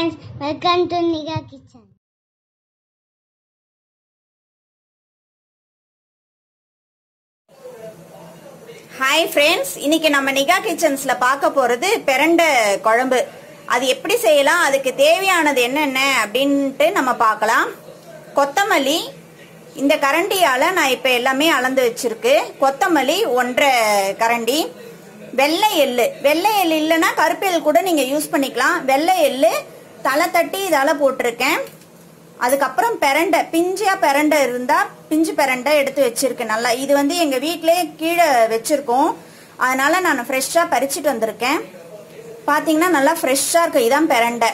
friends, welcome to Niga Kitchen. Hi friends இன்னைக்கு நம்ம நிகா கிச்சன்ஸ்ல பார்க்க போறது பிரண்ட குழம்பு அது எப்படி செய்யலாம் அதுக்கு தேவையானது என்னென்ன அப்படின்ட்டு நம்ம பார்க்கலாம் கொத்தமல்லி இந்த கரண்டியால நான் இப்போ எல்லாமே அளந்து வச்சிருக்கு கொத்தமல்லி ஒன்றரை கரண்டி வெள்ளை எள்ளு வெள்ளை எள்ளு இல்லைன்னா கருப்பு எள்ளு கூட நீங்க யூஸ் பண்ணிக்கலாம் வெள்ளை எள்ளு தலை தட்டி இதால போட்டிருக்கேன் அதுக்கப்புறம் பெரண்டை பிஞ்சியா பெரண்டை இருந்தா பிஞ்சு பெரண்டை எடுத்து வச்சிருக்கேன் நல்லா இது வந்து எங்க வீட்டிலேயே கீழே வச்சிருக்கோம் அதனால நான் ஃப்ரெஷ்ஷா பறிச்சுட்டு வந்திருக்கேன் பாத்தீங்கன்னா நல்லா ஃப்ரெஷ்ஷா இருக்கு இதான் பெரண்டை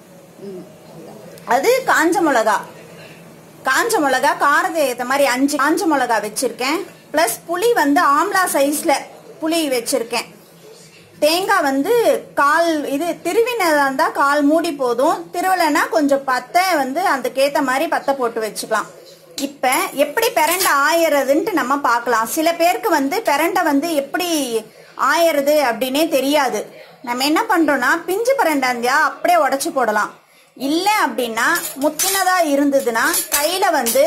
அது காஞ்ச மிளகா காஞ்ச மிளகா காரத்தை ஏற்ற மாதிரி அஞ்சு காஞ்ச மிளகா வச்சிருக்கேன் ப்ளஸ் புளி வந்து ஆம்லா சைஸ்ல புளி வச்சிருக்கேன் தேங்காய் வந்து கால் இது திருவினதா இருந்தா கால் மூடி போதும் திருவலைன்னா கொஞ்சம் பத்தை வந்து அதுக்கேத்த மாதிரி பத்தை போட்டு வச்சுக்கலாம் இப்ப எப்படி பெரண்டை ஆயறதுன்ட்டு நம்ம பார்க்கலாம் சில பேருக்கு வந்து பெரண்டை வந்து எப்படி ஆயறது அப்படின்னே தெரியாது நம்ம என்ன பண்றோம்னா பிஞ்சு பெரண்டை இருந்தா அப்படியே உடைச்சு போடலாம் இல்ல அப்படின்னா முத்தினதா இருந்ததுன்னா கையில வந்து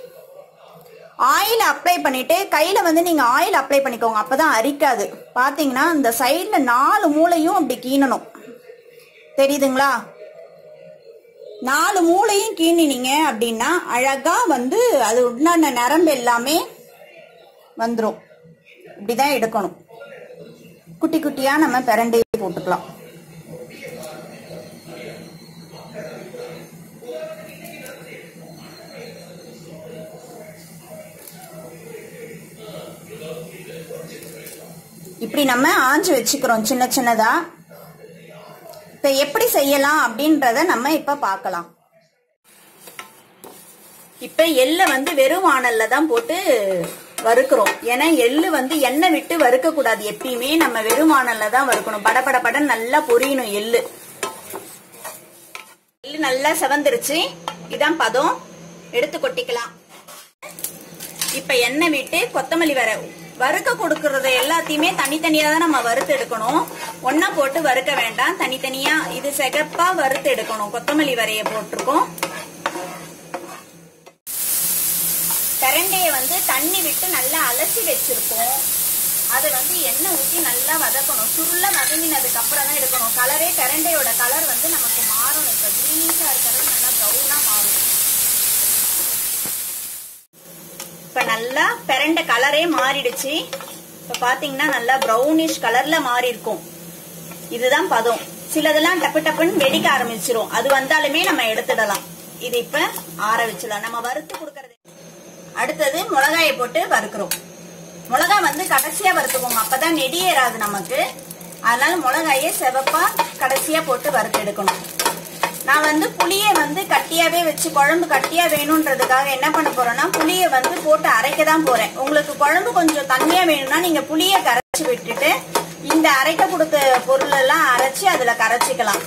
ஆயில் அப்ளை பண்ணிட்டு கையில வந்து நீங்க ஆயில் அப்ளை பண்ணிக்கோங்க அப்பதான் அரிக்காது பாத்தீங்கன்னா இந்த சைடுல நாலு மூளையும் அப்படி கீணணும் தெரியுதுங்களா நாலு மூளையும் கீணினீங்க அப்படின்னா அழகா வந்து அது உண்டான நரம்பு எல்லாமே வந்துடும் இப்படிதான் எடுக்கணும் குட்டி குட்டியா நம்ம பிரண்டையை போட்டுக்கலாம் இப்படி நம்ம ஆஞ்சு வச்சுக்கிறோம் சின்ன சின்னதா இப்ப எப்படி செய்யலாம் அப்படின்றத நம்ம இப்ப பார்க்கலாம் இப்ப எள்ள வந்து வெறும் வானல்ல தான் போட்டு வறுக்கிறோம் ஏன்னா எள்ளு வந்து எண்ணெய் விட்டு வறுக்க கூடாது எப்பயுமே நம்ம வெறும் வானல்ல தான் வறுக்கணும் பட பட பட நல்லா பொரியணும் எள்ளு எள்ளு நல்லா செவந்துருச்சு இதான் பதம் எடுத்து கொட்டிக்கலாம் இப்ப எண்ணெய் விட்டு கொத்தமல்லி வர வறுக்க கொடுக்கறத எல்லாத்தையுமே தனித்தனியா தான் நம்ம வறுத்து எடுக்கணும் ஒன்னா போட்டு வறுக்க வேண்டாம் தனித்தனியா இது செகப்பா வறுத்து எடுக்கணும் கொத்தமல்லி வரைய போட்டிருக்கோம் பிரண்டைய வந்து தண்ணி விட்டு நல்லா அலசி வச்சிருக்கோம் அதை வந்து எண்ணெய் ஊற்றி நல்லா வதக்கணும் சுருள வதங்கினதுக்கு அப்புறம் தான் எடுக்கணும் கலரே பிரண்டையோட கலர் வந்து நமக்கு மாறணும் இப்போ கிரீனிஷா இருக்கிறது நல்லா ப்ரௌனா மாறும் இப்ப நல்லா பிரண்ட கலரே மாறிடுச்சு இப்ப பாத்தீங்கன்னா நல்லா ப்ரௌனிஷ் கலர்ல மாறி இருக்கும் இதுதான் பதம் சிலதெல்லாம் டப்பு டப்புன்னு வெடிக்க ஆரம்பிச்சிரும் அது வந்தாலுமே நம்ம எடுத்துடலாம் இது இப்ப ஆற வச்சிடலாம் நம்ம வறுத்து கொடுக்கறது அடுத்தது மிளகாயை போட்டு வறுக்கிறோம் மிளகாய் வந்து கடைசியா வறுத்துக்கோங்க அப்பதான் நெடியேறாது நமக்கு அதனால மிளகாயை செவப்பா கடைசியா போட்டு வறுத்து எடுக்கணும் நான் வந்து புளியை வந்து கட்டியாவே வச்சு குழம்பு கட்டியா வேணும்ன்றதுக்காக என்ன பண்ண போறேன்னா புளியை வந்து போட்டு அரைக்க தான் போறேன் உங்களுக்கு குழம்பு கொஞ்சம் தண்ணியா வேணும்னா நீங்க புளியை கரைச்சி விட்டுட்டு இந்த அரைக்க கொடுத்த பொருள் எல்லாம் அரைச்சு அதுல கரைச்சிக்கலாம்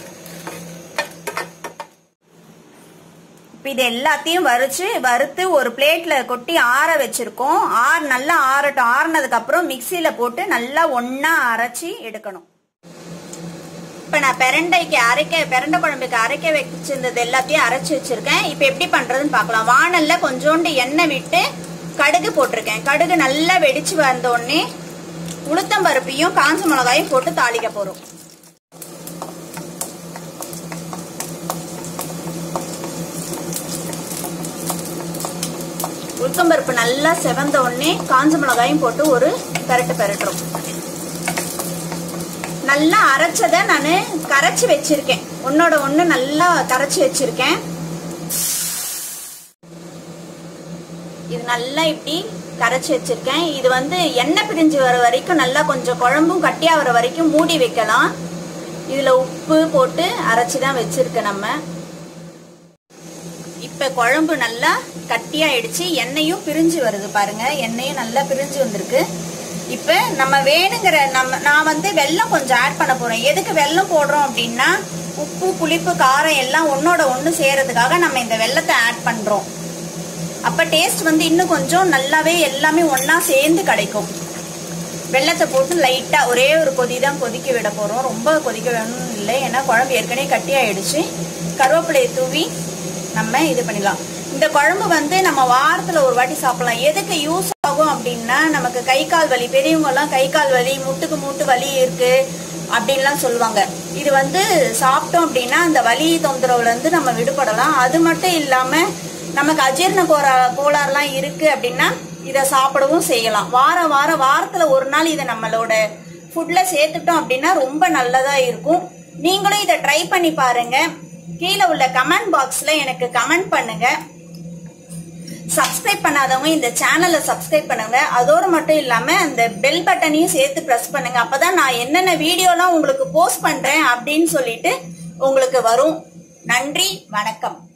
இப்ப இது எல்லாத்தையும் வறுச்சு வறுத்து ஒரு பிளேட்ல கொட்டி ஆற வச்சிருக்கோம் ஆறு நல்லா ஆறட்டும் ஆறுனதுக்கு அப்புறம் மிக்சியில போட்டு நல்லா ஒன்னா அரைச்சி எடுக்கணும் இப்ப நான் பெரண்டைக்கு அரைக்க பெரண்டை குழம்புக்கு அரைக்க வச்சிருந்தது எல்லாத்தையும் அரைச்சு வச்சிருக்கேன் இப்ப எப்படி பண்றதுன்னு பார்க்கலாம் வானல்ல கொஞ்சோண்டு எண்ணெய் விட்டு கடுகு போட்டிருக்கேன் கடுகு நல்லா வெடிச்சு வந்த உடனே உளுத்தம்பருப்பையும் காஞ்ச மிளகாயும் போட்டு தாளிக்க போறோம் உளுத்தம்பருப்பு நல்லா செவந்த உடனே காஞ்ச மிளகாயும் போட்டு ஒரு பெரட்டு பெரட்டுறோம் நல்லா அரைச்சத நான் கரைச்சி வச்சிருக்கேன் ஒன்னோட ஒண்ணு நல்லா கரைச்சி வச்சிருக்கேன் இது நல்லா இப்படி கரைச்சி வச்சிருக்கேன் இது வந்து எண்ணெய் பிரிஞ்சு வர வரைக்கும் நல்லா கொஞ்சம் குழம்பும் கட்டியா வர வரைக்கும் மூடி வைக்கலாம் இதுல உப்பு போட்டு அரைச்சி தான் வச்சிருக்கேன் நம்ம இப்ப குழம்பு நல்லா கட்டியாயிடுச்சு எண்ணெயும் பிரிஞ்சு வருது பாருங்க எண்ணெயும் நல்லா பிரிஞ்சு வந்திருக்கு இப்ப நம்ம வேணுங்கிற நம்ம நான் வந்து வெல்லம் கொஞ்சம் ஆட் பண்ண போறேன் எதுக்கு வெல்லம் போடுறோம் அப்படின்னா உப்பு புளிப்பு காரம் எல்லாம் ஒன்னோட ஒண்ணு சேரதுக்காக நம்ம இந்த வெல்லத்தை ஆட் பண்றோம் அப்ப டேஸ்ட் வந்து இன்னும் கொஞ்சம் நல்லாவே எல்லாமே ஒன்னா சேர்ந்து கிடைக்கும் வெள்ளத்தை போட்டு லைட்டா ஒரே ஒரு கொதி தான் கொதிக்க விட போறோம் ரொம்ப கொதிக்க வேணும்னு இல்லை ஏன்னா குழம்பு ஏற்கனவே கட்டி ஆயிடுச்சு கருவேப்பிலையை தூவி நம்ம இது பண்ணிடலாம் இந்த குழம்பு வந்து நம்ம வாரத்துல ஒரு வாட்டி சாப்பிடலாம் எதுக்கு யூஸ் ஆகும் அப்படின்னா நமக்கு கை கால் வலி பெரியவங்க எல்லாம் கை கால் வலி முட்டுக்கு மூட்டு வலி இருக்கு அப்படின்லாம் சொல்லுவாங்க இது வந்து சாப்பிட்டோம் அப்படின்னா அந்த வலி தொந்தரவுல இருந்து நம்ம விடுபடலாம் அது மட்டும் இல்லாம நமக்கு அஜீரண கோரா கோளாறுலாம் இருக்கு அப்படின்னா இதை சாப்பிடவும் செய்யலாம் வாரம் வாரம் வாரத்துல ஒரு நாள் இதை நம்மளோட ஃபுட்ல சேர்த்துட்டோம் அப்படின்னா ரொம்ப நல்லதா இருக்கும் நீங்களும் இதை ட்ரை பண்ணி பாருங்க கீழே உள்ள கமெண்ட் பாக்ஸ்ல எனக்கு கமெண்ட் பண்ணுங்க சப்ஸ்கிரைப் பண்ணாதவங்க இந்த சேனலை சப்ஸ்கிரைப் பண்ணுங்க அதோடு மட்டும் இல்லாம அந்த பெல் பட்டனையும் சேர்த்து பிரஸ் பண்ணுங்க அப்பதான் நான் என்னென்ன வீடியோலாம் உங்களுக்கு போஸ்ட் பண்றேன் அப்படின்னு சொல்லிட்டு உங்களுக்கு வரும் நன்றி வணக்கம்